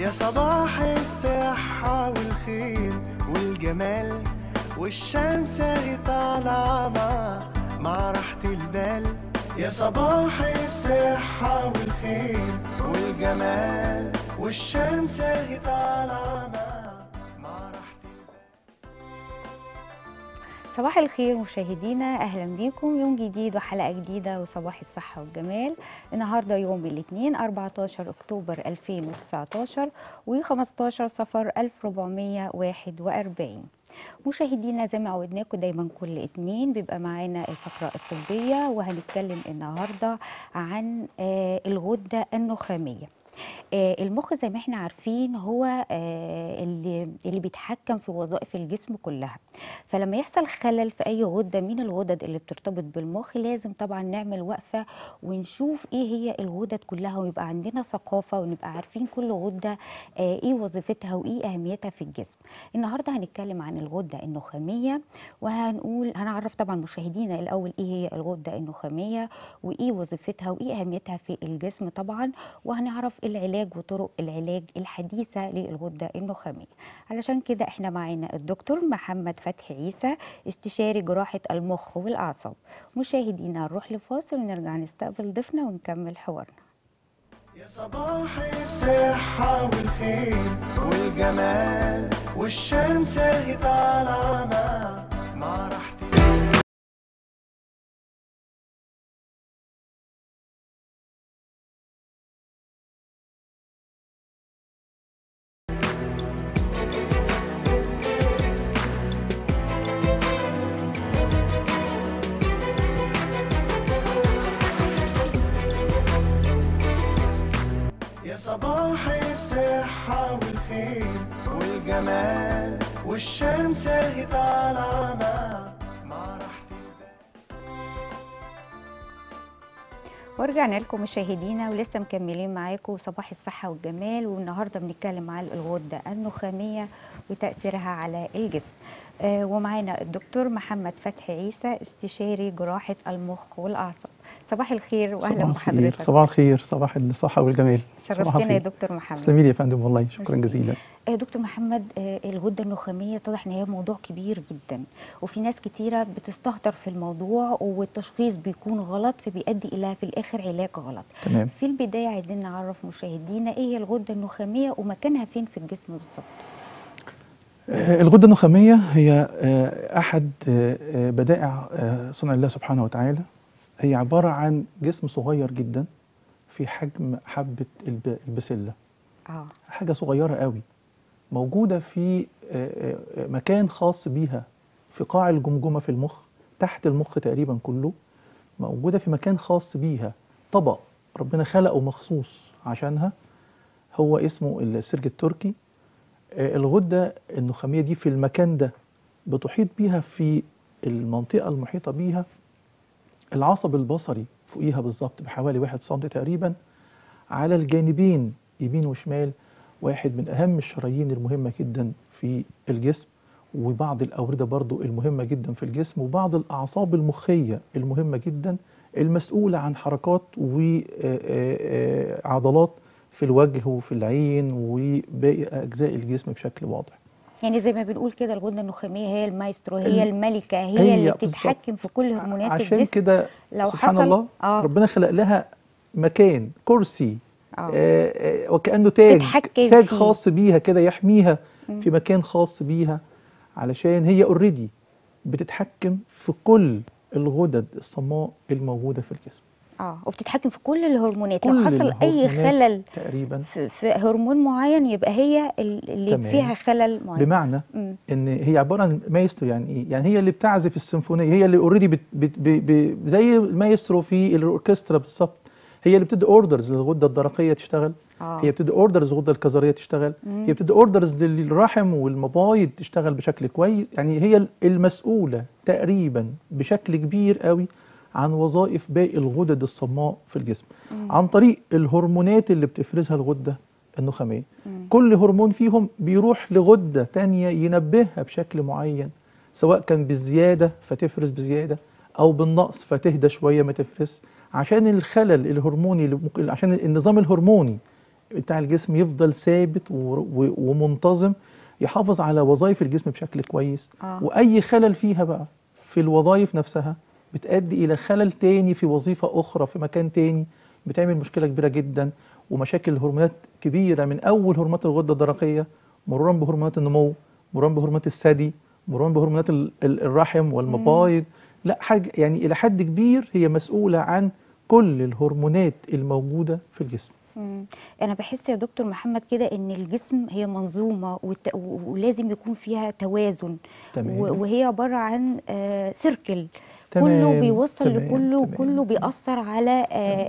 يا صباح الصحة والخير والجمال والشمس اهي طالعة مع مع راحة البال يا صباح الصحة والخير والجمال والشمس اهي طالعة مع مع راحة البال صباح الخير مشاهدينا اهلا بيكم يوم جديد وحلقه جديده وصباح الصحه والجمال النهارده يوم الاثنين 14 اكتوبر 2019 و15 صفر 1441 مشاهدينا زي ما عودناكم دايما كل اثنين بيبقى معانا الفقره الطبيه وهنتكلم النهارده عن آه، الغده النخاميه آه، المخ زي ما احنا عارفين هو آه، اللي اللي بيتحكم في وظائف الجسم كلها فلما يحصل خلل في اي غده من الغدد اللي بترتبط بالمخ لازم طبعا نعمل وقفه ونشوف ايه هي الغدد كلها ويبقى عندنا ثقافه ونبقى عارفين كل غده آه، ايه وظيفتها وايه اهميتها في الجسم النهارده هنتكلم عن الغده النخاميه وهنقول هنعرف طبعا مشاهدينا الاول ايه هي الغده النخاميه وايه وظيفتها وايه اهميتها في الجسم طبعا وهنعرف العلاج وطرق العلاج الحديثه للغده النخاميه علشان كده احنا معانا الدكتور محمد فتحي عيسى استشاري جراحه المخ والاعصاب مشاهدينا نروح لفاصل ونرجع نستقبل ضيفنا ونكمل حوارنا يا صباح الصحة والخير والجمال والشمس اهي طالعة مع مع راحة البال يا صباح الصحة والخير والجمال والشمس اهي طالعة مع مع راحة البال ورجعنا لكم مشاهدينا ولسه مكملين معاكم صباح الصحة والجمال والنهاردة بنتكلم عن الغدة النخامية وتأثيرها على الجسم آه ومعانا الدكتور محمد فتحي عيسى استشاري جراحة المخ والأعصاب صباح الخير وأهلا صباح الخير بحضرتك صباح الخير صباح الصحة والجمال صباح شرفتنا يا الخير. دكتور محمد تسلمي لي يا فندم والله شكرا ميرسي. جزيلا آه دكتور محمد آه الغدة النخامية اتضح ان هي موضوع كبير جدا وفي ناس كتيرة بتستهتر في الموضوع والتشخيص بيكون غلط فبيؤدي الى في الاخر علاج غلط تمام في البداية عايزين نعرف مشاهدينا ايه هي الغدة النخامية ومكانها فين في الجسم بالظبط آه، الغدة النخامية هي آه، أحد آه، آه، بدائع آه، صنع الله سبحانه وتعالى هي عبارة عن جسم صغير جدا في حجم حبة الب- البسلة اه حاجة صغيرة قوي موجودة في آه، آه، مكان خاص بيها في قاع الجمجمة في المخ تحت المخ تقريبا كله موجودة في مكان خاص بيها طبق ربنا خلقه مخصوص عشانها هو اسمه السرج التركي آه، الغدة النخامية دي في المكان ده بتحيط بيها في المنطقة المحيطة بيها العصب البصري فوقيها بالظبط بحوالي واحد سم تقريبا على الجانبين يمين وشمال واحد من أهم الشرايين المهمة جدا في الجسم وبعض الأوردة برضو المهمة جدا في الجسم وبعض الأعصاب المخية المهمة جدا المسؤولة عن حركات وعضلات في الوجه وفي العين وباقي أجزاء الجسم بشكل واضح يعني زي ما بنقول كده الغدة النخامية هي المايسترو هي ال- الملكة هي, هي اللي بالظبط. بتتحكم في كل هرمونات عشان الجسم كده لو سبحان حصل الله اه ربنا خلق لها مكان كرسي اه آه، آه، وكأنه تاج تتحكم تاج فيه. خاص بيها كده يحميها مم. في مكان خاص بيها علشان هي اوريدي بتتحكم في كل الغدد الصماء الموجودة في الجسم اه وبتتحكم في كل الهرمونات كل لو حصل اي الهرمونات خلل تقريبا في, في هرمون معين يبقى هي ال- اللي تمام. فيها خلل معين بمعنى مم. ان هي عباره عن مايسترو يعني ايه؟ يعني هي اللي بتعزف السيمفونيه هي اللي اوريدي بت بت ب ب زي المايسترو في الاوركسترا بالظبط هي اللي بتدي اوردرز للغده الدرقيه تشتغل اه هي بتدي اوردرز للغده الكظريه تشتغل مم. هي بتدي اوردرز للرحم والمبايض تشتغل بشكل كويس يعني هي المسؤوله تقريبا بشكل كبير قوي عن وظائف باقي الغدد الصماء في الجسم مم. عن طريق الهرمونات اللي بتفرزها الغده النخاميه مم. كل هرمون فيهم بيروح لغده تانية ينبهها بشكل معين سواء كان بالزياده فتفرز بزياده او بالنقص فتهدى شويه ما تفرز عشان الخلل الهرموني اللي ممكن عشان النظام الهرموني بتاع الجسم يفضل ثابت و- و- ومنتظم يحافظ على وظائف الجسم بشكل كويس آه. واي خلل فيها بقى في الوظائف نفسها بتؤدي الى خلل تاني في وظيفه اخرى في مكان تاني بتعمل مشكله كبيره جدا ومشاكل الهرمونات كبيره من اول هرمونات الغده الدرقيه مرورا بهرمونات النمو مرورا بهرمونات الثدي مرورا بهرمونات ال- ال- الرحم والمبايض لا حاجه يعني الى حد كبير هي مسؤوله عن كل الهرمونات الموجوده في الجسم مم. انا بحس يا دكتور محمد كده ان الجسم هي منظومه والت... و- ولازم يكون فيها توازن تمام. و- وهي عباره عن آه سيركل كله تمام، بيوصل تمام، لكله تمام، وكله بيأثر على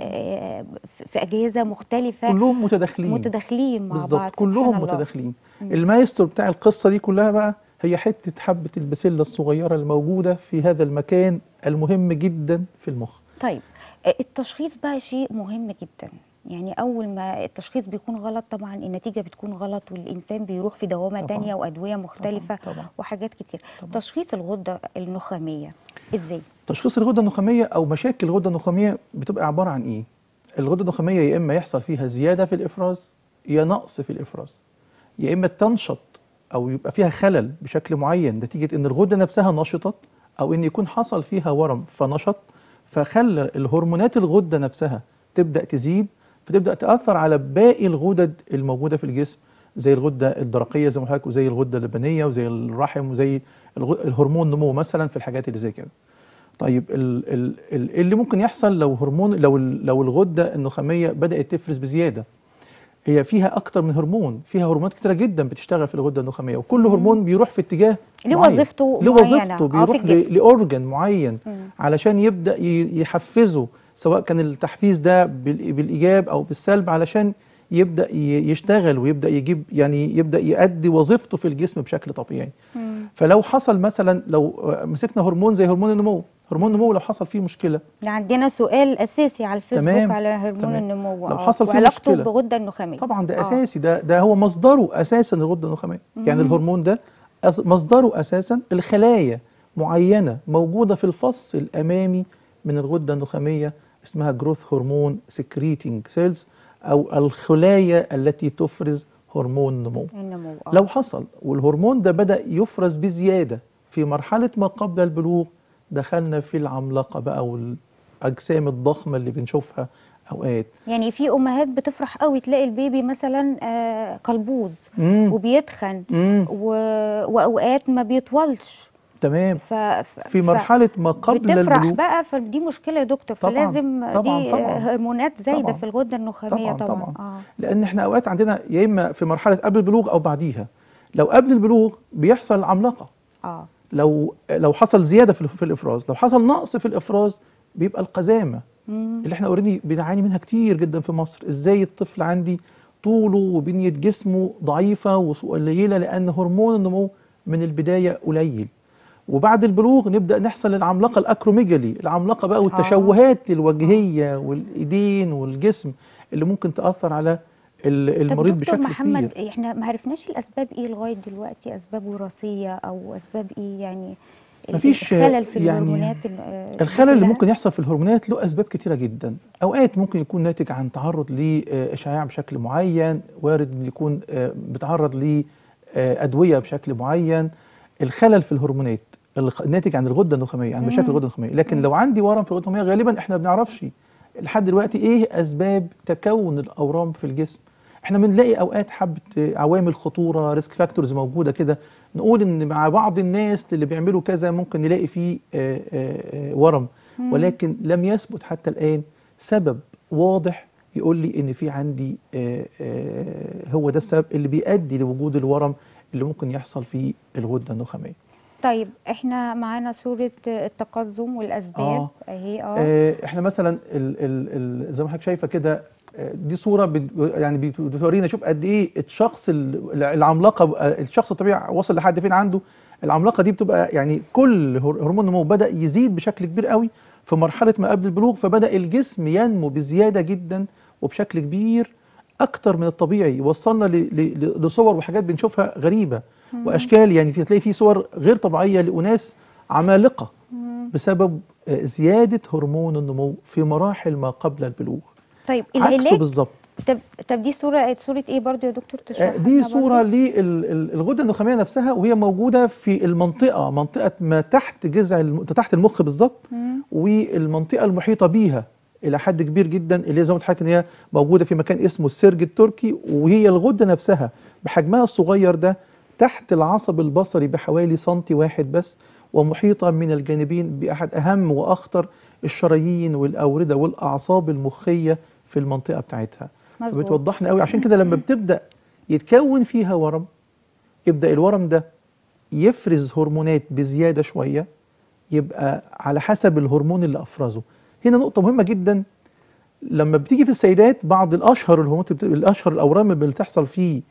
آه في- في اجهزه مختلفه كلهم متداخلين متداخلين مع بعض بالظبط سبحان كلهم الله. متداخلين المايسترو بتاع القصه دي كلها بقى هي حته حبه البسله الصغيره الموجوده في هذا المكان المهم جدا في المخ طيب آه، التشخيص بقى شيء مهم جدا يعني اول ما التشخيص بيكون غلط طبعا النتيجه بتكون غلط والانسان بيروح في دوامه طبعاً. تانية وادويه مختلفه طبعاً. وحاجات كتير طبعاً. تشخيص الغده النخاميه ازاي تشخيص الغده النخاميه او مشاكل الغده النخاميه بتبقى عباره عن ايه الغده النخاميه يا اما يحصل فيها زياده في الافراز يا نقص في الافراز يا اما تنشط او يبقى فيها خلل بشكل معين نتيجه ان الغده نفسها نشطت او ان يكون حصل فيها ورم فنشط فخلى الهرمونات الغده نفسها تبدا تزيد فتبدا تاثر على باقي الغدد الموجوده في الجسم زي الغده الدرقيه زي ما قلت لك وزي الغده اللبنيه وزي الرحم وزي الغ- الهرمون النمو مثلا في الحاجات اللي زي كده طيب ال ال ال اللي ممكن يحصل لو هرمون لو ال- لو الغده النخاميه بدات تفرز بزياده هي فيها اكتر من هرمون فيها هرمونات كتيره جدا بتشتغل في الغده النخاميه وكل هرمون بيروح في اتجاه ليه معين. وظيفته ليه معينة، وظيفته آه، في بيروح الجسم. ل- لاورجن معين مم. علشان يبدا ي- يحفزه سواء كان التحفيز ده بال- بالايجاب او بالسلب علشان يبدا ي- يشتغل ويبدا يجيب يعني يبدا يؤدي وظيفته في الجسم بشكل طبيعي مم. فلو حصل مثلا لو آه، مسكنا هرمون زي هرمون النمو هرمون النمو لو حصل فيه مشكله عندنا سؤال اساسي على الفيسبوك تمام، على هرمون تمام. النمو لو آه، حصل فيه وعلاقته مشكلة. بالغده النخاميه طبعا ده آه. اساسي ده ده هو مصدره اساسا الغده النخاميه يعني الهرمون ده أس- مصدره اساسا الخلايا معينه موجوده في الفص الامامي من الغده النخاميه اسمها جروث هرمون سكريتنج سيلز او الخلايا التي تفرز هرمون النمو النمو آه. لو حصل والهرمون ده بدأ يفرز بزيادة في مرحلة ما قبل البلوغ دخلنا في العملاقة بقى والأجسام الضخمة اللي بنشوفها أوقات يعني في امهات بتفرح قوي تلاقي البيبي مثلا آه قلبوز مم. وبيتخن مم. و... واوقات ما بيطولش تمام ف... ف... في مرحلة ما قبل بتفرح البلوغ بقى فدي مشكله يا دكتور طبعاً، فلازم طبعاً، دي طبعاً. هرمونات زايده طبعاً. في الغده النخاميه طبعاً، طبعا, طبعاً. اه لأن احنا أوقات عندنا يا إما في مرحلة قبل البلوغ أو بعديها لو قبل البلوغ بيحصل عملاقة اه لو لو حصل زيادة في في الإفراز لو حصل نقص في الإفراز بيبقى القزامة مم. اللي احنا اوريدي بنعاني منها كتير جدا في مصر ازاي الطفل عندي طوله وبنية جسمه ضعيفة وقليلة لأن هرمون النمو من البداية قليل وبعد البلوغ نبدأ نحصل العملاقة الأكروميجالي العملاقة بقى والتشوهات الوجهية والإيدين والجسم اللي ممكن تأثر على ال- طب المريض دكتور بشكل محمد كبير احنا ما عرفناش الاسباب ايه لغايه دلوقتي اسباب وراثيه او اسباب ايه يعني ال- مفيش، الخلل في يعني الهرمونات ال- آه، الخلل اللي كلها؟ ممكن يحصل في الهرمونات له اسباب كتيره جدا اوقات ممكن يكون ناتج عن تعرض لاشعاع بشكل معين وارد إن يكون آه، بتعرض لادويه بشكل معين الخلل في الهرمونات الخ- الناتج عن الغده النخاميه عن مشاكل مم. الغده النخاميه لكن لو عندي ورم في الغده النخاميه غالبا احنا ما بنعرفش لحد دلوقتي ايه اسباب تكون الاورام في الجسم احنا بنلاقي اوقات حبه آه، عوامل خطوره ريسك فاكتورز موجوده كده نقول ان مع بعض الناس اللي بيعملوا كذا ممكن نلاقي فيه آه، آه، آه، ورم ولكن لم يثبت حتى الان سبب واضح يقول لي ان في عندي آه، آه، هو ده السبب اللي بيؤدي لوجود الورم اللي ممكن يحصل في الغده النخاميه طيب احنا معانا صوره التقزم والاسباب آه. اهي اه آه، احنا مثلا ال ال ال زي ما حضرتك شايفه كده آه، دي صوره بت- يعني بت- بتورينا شوف قد ايه الشخص ال- العملاقه آه، الشخص الطبيعي وصل لحد فين عنده العملاقه دي بتبقى يعني كل هر- هرمون النمو بدا يزيد بشكل كبير قوي في مرحله ما قبل البلوغ فبدا الجسم ينمو بزياده جدا وبشكل كبير اكتر من الطبيعي يوصلنا ل- ل- لصور وحاجات بنشوفها غريبه واشكال يعني في- تلاقي في صور غير طبيعيه لاناس عمالقه بسبب آه، زياده هرمون النمو في مراحل ما قبل البلوغ طيب عكسه العلاج بالظبط طب طب دي صوره صوره ايه برضو يا دكتور آه، تشرحها دي لنا صورة برضو؟ للغدة النخامية نفسها وهي موجودة في المنطقة منطقة ما تحت جذع الم... تحت المخ بالظبط مم. والمنطقة المحيطة بيها إلى حد كبير جدا اللي زي ما قلت لحضرتك إن هي موجودة في مكان اسمه السرج التركي وهي الغدة نفسها بحجمها الصغير ده تحت العصب البصري بحوالي سنتي واحد بس ومحيطة من الجانبين بأحد أهم وأخطر الشرايين والأوردة والأعصاب المخية في المنطقة بتاعتها مظبوط. بتوضحنا قوي عشان كده لما بتبدأ يتكون فيها ورم يبدأ الورم ده يفرز هرمونات بزيادة شوية يبقى على حسب الهرمون اللي أفرزه هنا نقطة مهمة جدا لما بتيجي في السيدات بعض الأشهر الهرمونات اللي بت- الأشهر الأورام اللي بتحصل في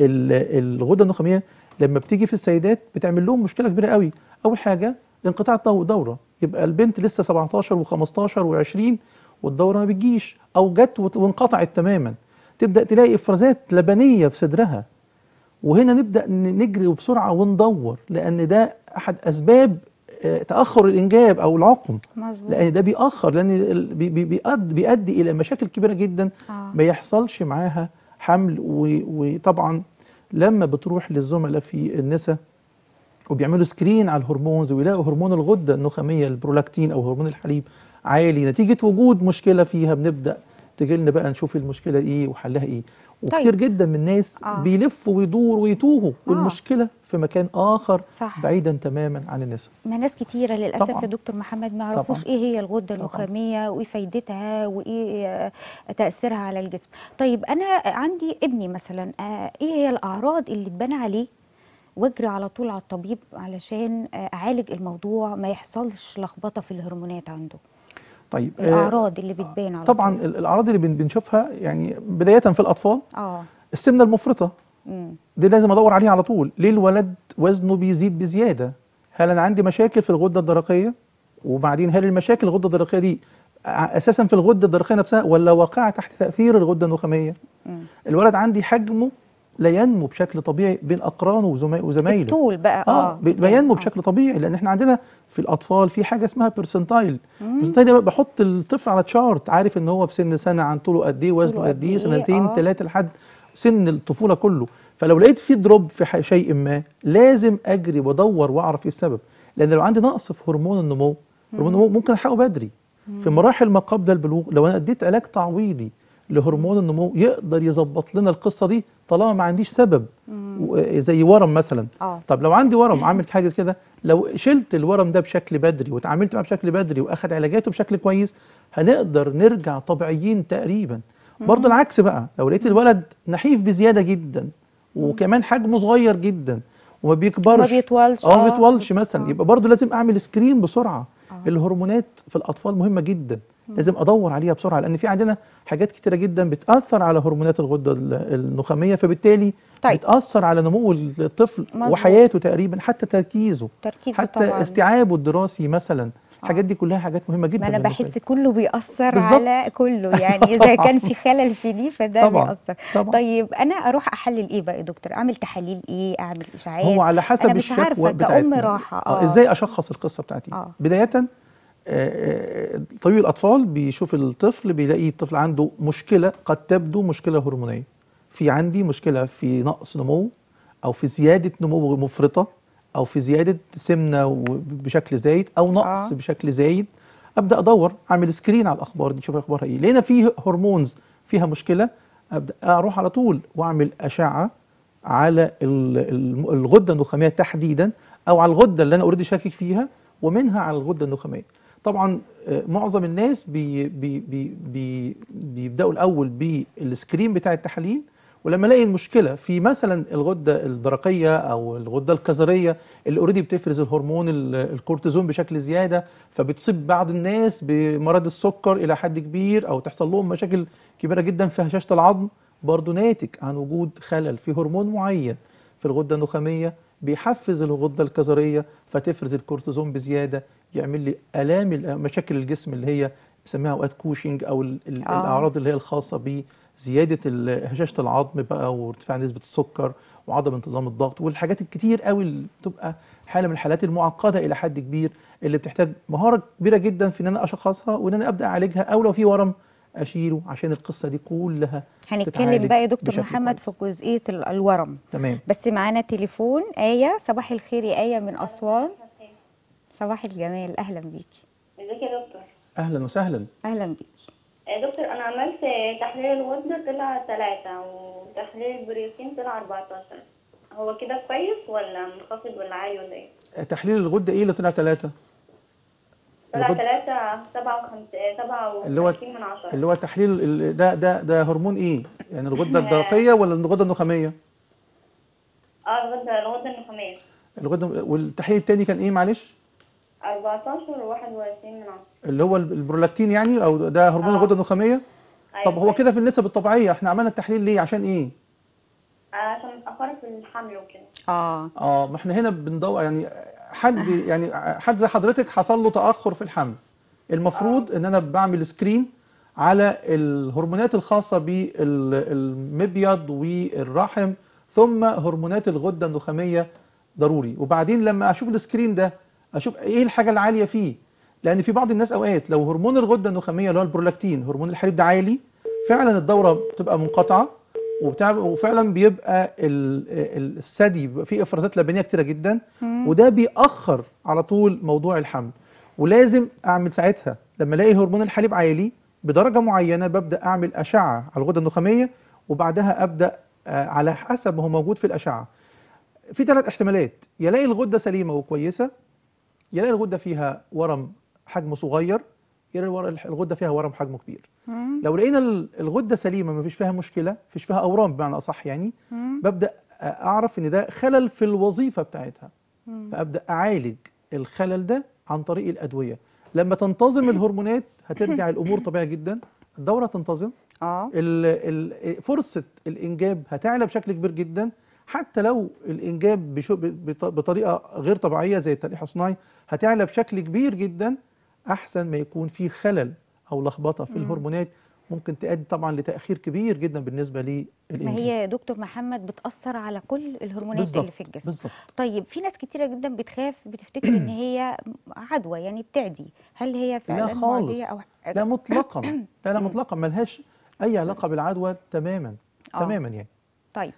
ال- الغدة النخامية لما بتيجي في السيدات بتعمل لهم مشكلة كبيرة قوي أول حاجة انقطاع الدو- دورة يبقى البنت لسه 17 و15 و20 والدورة ما بتجيش أو جت وت- وانقطعت تماما تبدأ تلاقي إفرازات لبنية في صدرها وهنا نبدأ ن- نجري بسرعة وندور لأن ده أحد أسباب آه، تأخر الإنجاب أو العقم مظبوط لأن ده بيأخر لأن ال- بي- بي- بيؤدي, بيؤدي إلى مشاكل كبيرة جدا آه. ما يحصلش معاها حمل و- وطبعا لما بتروح للزملاء في النساء وبيعملوا سكرين على الهرمونز ويلاقوا هرمون الغدة النخامية البرولاكتين أو هرمون الحليب عالي نتيجة وجود مشكلة فيها بنبدأ تجي لنا بقى نشوف المشكلة إيه وحلها إيه وكتير طيب. جدا من الناس آه. بيلفوا ويدوروا ويتوهوا والمشكلة في مكان آخر صح. بعيدا تماما عن النساء ما ناس كتيرة للأسف طبعاً. يا دكتور محمد ما يعرفوش طبعاً. إيه هي الغدة طبعاً. النخامية وإيه فايدتها وإيه آه، تأثيرها على الجسم طيب أنا عندي ابني مثلا آه، إيه هي الأعراض اللي تبان عليه واجري على طول على الطبيب علشان آه، أعالج الموضوع ما يحصلش لخبطة في الهرمونات عنده طيب آه، الأعراض اللي بتبان على طبعا طول ال- الأعراض اللي بن- بنشوفها يعني بداية في الأطفال آه السمنة المفرطة مم. دي لازم ادور عليها على طول ليه الولد وزنه بيزيد بزياده هل انا عندي مشاكل في الغده الدرقيه وبعدين هل المشاكل الغده الدرقيه دي ع- اساسا في الغده الدرقيه نفسها ولا واقعه تحت تاثير الغده النخاميه مم. الولد عندي حجمه لا ينمو بشكل طبيعي بين اقرانه وزما- وزمايله الطول بقى اه آه بي- بينمو آه. بشكل طبيعي لان احنا عندنا في الاطفال في حاجه اسمها بيرسنتايل البيرسنتايل ده بحط الطفل على تشارت عارف ان هو في سن سنه عن طوله قد ايه وزنه طوله قد قد ايه إيه، سنتين آه. ثلاثه لحد سن الطفوله كله فلو لقيت في دروب في ح- شيء ما لازم اجري وادور واعرف ايه السبب لان لو عندي نقص في هرمون النمو هرمون النمو ممكن الحقه بدري في مراحل ما قبل البلوغ لو انا اديت علاج تعويضي لهرمون النمو يقدر يظبط لنا القصه دي طالما ما عنديش سبب و- زي ورم مثلا آه. طب لو عندي ورم عامل حاجه كده لو شلت الورم ده بشكل بدري وتعاملت معاه بشكل بدري واخد علاجاته بشكل كويس هنقدر نرجع طبيعيين تقريبا برضه العكس بقى لو لقيت الولد نحيف بزياده جدا وكمان حجمه صغير جدا وما بيكبرش ما بيطولش، اه ما آه. بيطولش مثلا آه. يبقى برضه لازم اعمل سكرين بسرعه آه. الهرمونات في الاطفال مهمه جدا لازم ادور عليها بسرعه لان في عندنا حاجات كتيره جدا بتاثر على هرمونات الغده ال- النخاميه فبالتالي طيب. بتاثر على نمو الطفل مظبوط. وحياته تقريبا حتى تركيزه تركيزه حتى طبعا استيعابه الدراسي مثلا الحاجات دي كلها حاجات مهمه جدا ما انا بالنسبة بحس لي. كله بيأثر بالظبط. على كله يعني اذا كان في خلل في دي فده طبعاً، بيأثر طبعاً. طيب انا اروح احلل ايه بقى يا دكتور اعمل تحاليل ايه اعمل اشاعات هو على حسب انا مش الشكوى عارفه كأم بتاعتنا. راحه اه ازاي اشخص القصه بتاعتي آه. بدايه آه، آه، طبيب الاطفال بيشوف الطفل بيلاقي الطفل عنده مشكله قد تبدو مشكله هرمونيه في عندي مشكله في نقص نمو او في زياده نمو مفرطه او في زياده سمنه و- بشكل زايد او نقص آه. بشكل زايد ابدا ادور اعمل سكرين على الاخبار دي اشوف اخبارها ايه لقينا في هرمونز فيها مشكله ابدا اروح على طول واعمل اشعه على ال- ال- الغده النخاميه تحديدا او على الغده اللي انا اوريدي شاكك فيها ومنها على الغده النخاميه طبعا آه، معظم الناس بي بي بي بي بيبداوا الاول بالسكرين بتاع التحاليل ولما الاقي المشكله في مثلا الغده الدرقيه او الغده الكظريه اللي اوريدي بتفرز الهرمون ال- الكورتيزون بشكل زياده فبتصيب بعض الناس بمرض السكر الى حد كبير او تحصل لهم مشاكل كبيره جدا في هشاشه العظم برضه ناتج عن وجود خلل في هرمون معين في الغده النخاميه بيحفز الغده الكظريه فتفرز الكورتيزون بزياده يعمل لي الام ال- مشاكل الجسم اللي هي بنسميها اوقات كوشنج او ال- ال- آه. الاعراض اللي هي الخاصه بزياده ال- هشاشه العظم بقى وارتفاع نسبه السكر وعدم انتظام الضغط والحاجات الكتير قوي اللي بتبقى حاله من الحالات المعقده الى حد كبير اللي بتحتاج مهاره كبيره جدا في ان انا اشخصها وان انا ابدا اعالجها او لو في ورم اشيله عشان القصه دي كلها هنتكلم تتعالج بقى يا دكتور بشكل محمد كويس. في جزئيه ال- الورم تمام بس معانا تليفون آية صباح الخير يا آية من أسوان صباح الجمال أهلا بيكي ازيك يا دكتور اهلا وسهلا أهلا بيكي يا دكتور انا عملت تحليل الغدة طلع ثلاثة وتحليل البريوتين طلع 14 هو كده كويس ولا منخفض ولا عالي ولا ايه؟ تحليل الغده ايه اللي طلع ثلاثه طلع الغدة- ثلاثة سبعة وخمسين سبعة اللي هو وخمسين من عشرة اللي هو تحليل ال- ده ده ده هرمون ايه يعني الغده الدرقيه ولا الغده النخاميه اه الغدة الغدة النخامية الغده والتحليل التاني كان ايه معلش 14 وواحد وعشرين من عشرة اللي هو البرولاكتين يعني او ده هرمون آه. الغده النخاميه أيوة طب هو كده في النسب الطبيعيه احنا عملنا التحليل ليه عشان ايه عشان اتأخرت في الحمل وكده آه اه ما احنا هنا بندور يعني حد يعني حد زي حضرتك حصل له تاخر في الحمل المفروض ان انا بعمل سكرين على الهرمونات الخاصه بالمبيض والرحم ثم هرمونات الغده النخاميه ضروري وبعدين لما اشوف السكرين ده اشوف ايه الحاجه العاليه فيه لان في بعض الناس اوقات لو هرمون الغده النخاميه اللي هو البرولاكتين هرمون الحليب ده عالي فعلا الدوره بتبقى منقطعه وبتاع وفعلا بيبقى ال- ال- الثدي بيبقى فيه افرازات لبنيه كتيره جدا وده بيأخر على طول موضوع الحمل ولازم اعمل ساعتها لما الاقي هرمون الحليب عالي بدرجه معينه ببدا اعمل اشعه على الغده النخاميه وبعدها ابدا آه، على حسب ما هو موجود في الاشعه في ثلاث احتمالات يا الاقي الغده سليمه وكويسه يا الاقي الغده فيها ورم حجمه صغير يا الاقي الور- الغده فيها ورم حجمه كبير مم. لو لقينا ال- الغده سليمه ما فيش فيها مشكله ما فيش فيها اورام بمعنى اصح يعني مم. ببدا اعرف ان ده خلل في الوظيفه بتاعتها مم. فابدا اعالج الخلل ده عن طريق الادويه لما تنتظم الهرمونات هترجع الامور طبيعيه جدا الدوره تنتظم آه ال- ال- فرصه الانجاب هتعلى بشكل كبير جدا حتى لو الانجاب بشو- بط- بطريقه غير طبيعيه زي التلقيح الصناعي هتعلى بشكل كبير جدا احسن ما يكون في خلل او لخبطه في الهرمونات ممكن تؤدي طبعا لتاخير كبير جدا بالنسبه للانجاب ما هي يا دكتور محمد بتأثر على كل الهرمونات اللي بالظبط، في الجسم بالظبط طيب في ناس كتيرة جدا بتخاف بتفتكر ان هي عدوى يعني بتعدي هل هي فعلا خالص. معدية او لا مطلقا لا لا مطلقا ملهاش اي علاقه بالعدوى تماما آه. تماما يعني طيب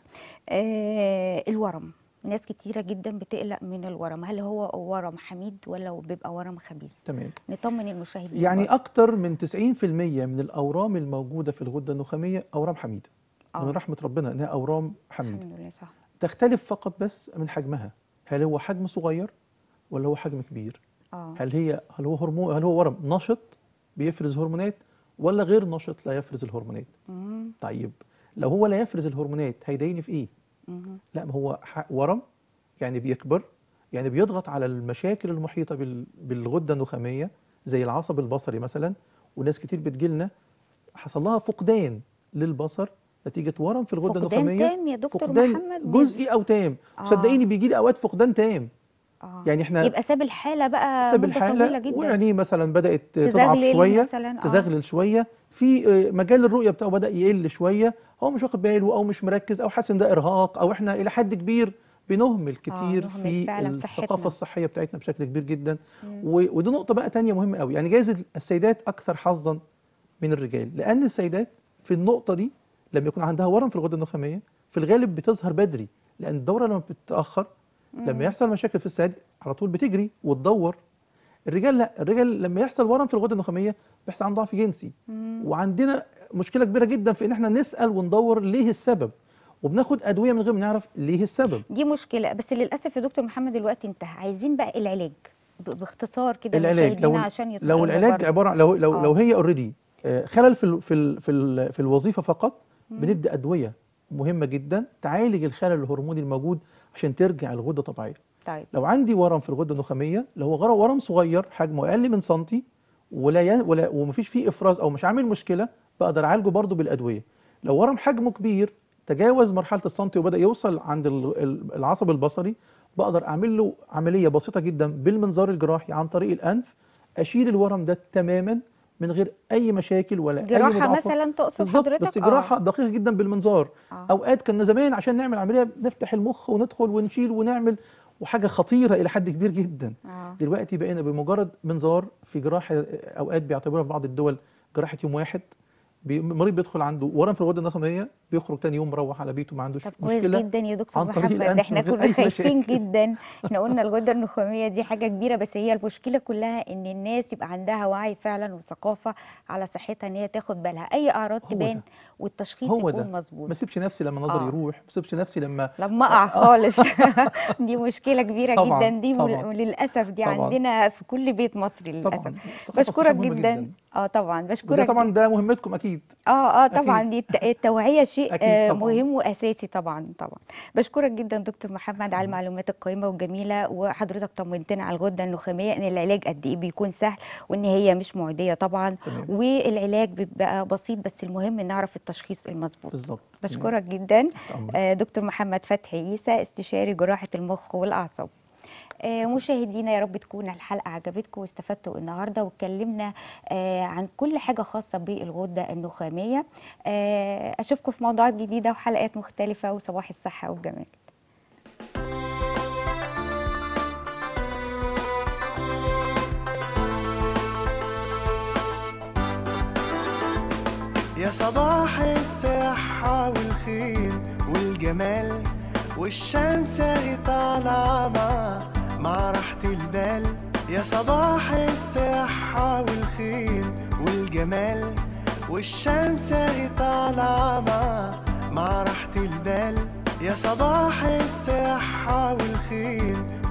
آه الورم ناس كتيرة جدا بتقلق من الورم هل هو ورم حميد ولا بيبقى ورم خبيث تمام نطمن المشاهدين يعني برضه. اكتر من 90% من الاورام الموجوده في الغده النخاميه اورام حميده آه. من رحمه ربنا انها اورام حميده الحمد لله صح تختلف فقط بس من حجمها هل هو حجم صغير ولا هو حجم كبير اه هل هي هل هو هرمون هل هو ورم نشط بيفرز هرمونات ولا غير نشط لا يفرز الهرمونات مم، طيب لو هو لا يفرز الهرمونات هيضايقني في ايه مم، لا ما هو ح- ورم يعني بيكبر يعني بيضغط على المشاكل المحيطه بال- بالغده النخاميه زي العصب البصري مثلا وناس كتير بتجيلنا حصل لها فقدان للبصر نتيجه ورم في الغده فقدان النخاميه تام يا دكتور فقدان محمد جزئي او تام آه. صدقيني بيجي لي اوقات فقدان تام آه. يعني احنا يبقى ساب الحالة بقى ساب مدة طويلة الحاله جدا وعينيه مثلا بدات تضعف تزغلل شويه مثلا آه. تزغلل شويه في آه، مجال الرؤيه بتاعه بدا يقل شويه هو مش واخد باله او مش مركز او حاسس ان ده ارهاق او احنا الى حد كبير بنهمل كتير نهمل في فعلاً الثقافه صحتنا. الصحيه بتاعتنا بشكل كبير جدا مم. و- ودي نقطه بقى تانية مهمه قوي يعني جايز السيدات اكثر حظا من الرجال لان السيدات في النقطه دي لما يكون عندها ورم في الغده النخاميه في الغالب بتظهر بدري لان الدوره لما بتتاخر لما يحصل مشاكل في الثدي على طول بتجري وتدور الرجال لا الرجال لما يحصل ورم في الغده النخاميه بيحصل عنده ضعف جنسي مم. وعندنا مشكله كبيره جدا في ان احنا نسال وندور ليه السبب وبناخد ادويه من غير ما نعرف ليه السبب دي مشكلة بس للأسف يا دكتور محمد الوقت انتهى عايزين بقى العلاج ب- باختصار كده العلاج لو لمشاهدينا عشان لو يطمئنوا العلاج برضه. عباره عن لو لو آه. لو هي اوريدي خلل في ال في ال في, ال في الوظيفه فقط بندي ادويه مهمه جدا تعالج الخلل الهرموني الموجود عشان ترجع الغده طبيعيه طيب لو عندي ورم في الغده النخاميه اللي هو غر- ورم صغير حجمه اقل من سنتي ولا ين ولا ومفيش فيه افراز او مش عامل مشكله بقدر اعالجه برضه بالادويه لو ورم حجمه كبير تجاوز مرحله السنتي وبدا يوصل عند ال- ال- العصب البصري بقدر اعمل له عمليه بسيطه جدا بالمنظار الجراحي عن طريق الانف اشيل الورم ده تماما من غير اي مشاكل ولا اي جراحة مضاعفات مثلا تقصد بالظبط حضرتك بس آه. جراحه دقيقه جدا بالمنظار آه. اوقات كنا زمان عشان نعمل عمليه نفتح المخ وندخل ونشيل ونعمل وحاجه خطيره الى حد كبير جدا آه. دلوقتي بقينا بمجرد منظار في جراحه اوقات بيعتبروها في بعض الدول جراحه يوم واحد بي- المريض بيدخل عنده ورم في الغده النخاميه بيخرج تاني يوم مروح على بيته ما عندوش طب كويس مشكله جدا يا دكتور عن طريق محمد الأنف احنا من غير كنا أي خايفين مشاكل. جدا احنا قلنا الغده النخاميه دي حاجه كبيره بس هي المشكله كلها ان الناس يبقى عندها وعي فعلا وثقافه على صحتها ان هي تاخد بالها اي اعراض هو تبان ده. والتشخيص هو يكون ده مظبوط ما سيبش نفسي لما نظري آه. يروح ما سيبش نفسي لما لما اقع خالص دي مشكله كبيره طبعاً، جدا دي طبعاً. ول- للاسف دي طبعاً. عندنا في كل بيت مصري للاسف طبعا الثقافة بشكرك الصحية مهمة جدا اه طبعا وده بشكرك طبعا ده مهمتكم اكيد اه اه أكيد. طبعا دي الت- التوعيه شيء أكيد آه، طبعاً. مهم واساسي طبعا طبعا بشكرك جدا دكتور محمد على المعلومات القيمه والجميله وحضرتك طمنتنا على الغده النخاميه ان العلاج قد ايه بيكون سهل وان هي مش معديه طبعا تمام والعلاج بيبقى بسيط بس المهم نعرف التشخيص المظبوط بالظبط بشكرك جدا تمام. أمرك. آه، دكتور محمد فتحي عيسى استشاري جراحه المخ والاعصاب آه، مشاهدينا يا رب تكون الحلقه عجبتكم واستفدتوا النهارده واتكلمنا آه، عن كل حاجه خاصه بالغده النخاميه آه، اشوفكم في موضوعات جديده وحلقات مختلفه وصباح الصحه والجمال يا صباح الصحة والخير والجمال والشمس اهي طالعة مع مع راحة البال يا صباح الصحة والخير والجمال والشمس اهي طالعة مع مع راحة البال يا صباح الصحة والخير